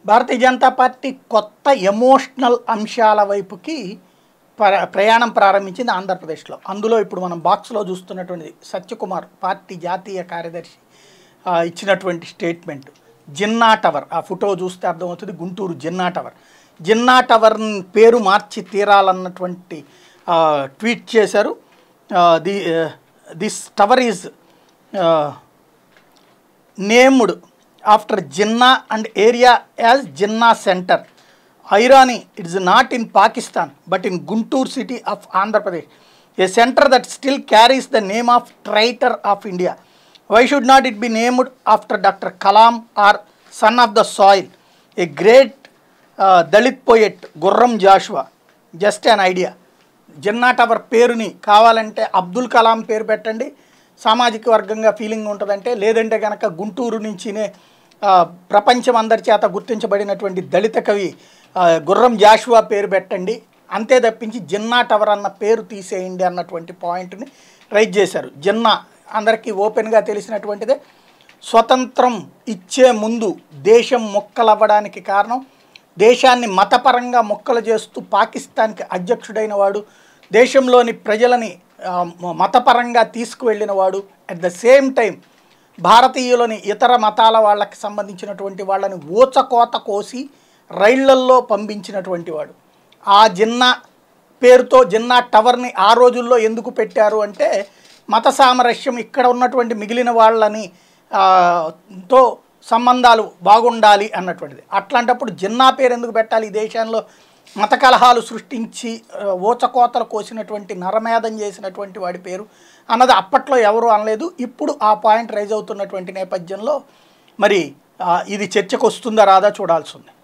భారతీయ Janata Party కొత్త emotional అంశాల వైపుకి ప్ర ప్రయాణం ప్రారంభించింది ఆంధ్రప్రదేశ్లో అందులో ఇప్పుడు మనం బాక్స్లో చూస్తున్నటువంటి సత్యకుమార్ పార్టీ జాతీయ కార్యదర్శి ఆ, ఇచ్చినటువంటి స్టేట్మెంట్ జిన్నా టవర్ ఆ ఫోటో చూస్తే అర్థమవుతుంది గుంటూరు జిన్నా టవర్ జిన్నా టవర్ పేరు మార్చి తీరాలన్నటువంటి ఆ, ట్వీట్ చేశారు ఆ, the this tower is named after Jinnah and area as Jinnah centre ఐరానీ it's not in Pakistan but in Guntur city of Andhra Pradesh A centre that still carries the name of traitor of India why should not it be named after doctor Kalam are son of the soil a great Dalit poet Gurram Jashuva just an idea Jinnah tower పేరుని కావాలంటే అబ్దుల్ కలాం పేరు పెట్టండి సామాజిక వర్గంగా feeling ఉంటుందంటే లేదంటే కనుక గుంటూరు నుంచినే ఆ, ప్రపంచం అందరి చేత గుర్తించబడినటువంటి దళిత కవి ఆ, గుర్రం జాషువా పేరు పెట్టండి అంతే తప్పించి జిన్నా టవర్ అన్న పేరు తీసేయండి అన్నటువంటి పాయింట్ని రైజ్ చేశారు జిన్నా అందరికీ ఓపెన్గా తెలిసినటువంటిదే స్వతంత్రం ఇచ్చే ముందు దేశం మొక్కలవ్వడానికి కారణం దేశాన్ని మతపరంగా మొక్కలు చేస్తూ పాకిస్తాన్కి అధ్యక్షుడైన వాడు దేశంలోని ప్రజలని ఆ, మ- మతపరంగా తీసుకువెళ్ళిన వాడు అట్ ద సేమ్ టైం భారతీయులని ఇతర మతాల వాళ్ళకి సంబంధించినటువంటి వాళ్ళని ఊచకోత కోసి రైళ్లల్లో పంపించినటువంటి వాడు ఆ జిన్నా పేరుతో జిన్నా టవర్ని ఆ రోజుల్లో ఎందుకు పెట్టారు అంటే మత సామరస్యం ఇక్కడ ఉన్నటువంటి మిగిలిన వాళ్ళని ఆ, తో సంబంధాలు బాగుండాలి అన్నటువంటిది అట్లాంటప్పుడు జిన్నా పేరు ఎందుకు పెట్టాలి ఈ దేశంలో మత కలహాలు సృష్టించి ఆ, ఊచకోతలు కోసినటువంటి నరమేధం చేసినటువంటి వాడి పేరు అన్నది అప్పట్లో ఎవరు అనలేదు ఇప్పుడు ఆ పాయింట్ రైజ్ అవుతున్నటువంటి నేపథ్యంలో మరి ఆ, ఇది చర్చకు వస్తుందా రాదా చూడాల్సి ఉంది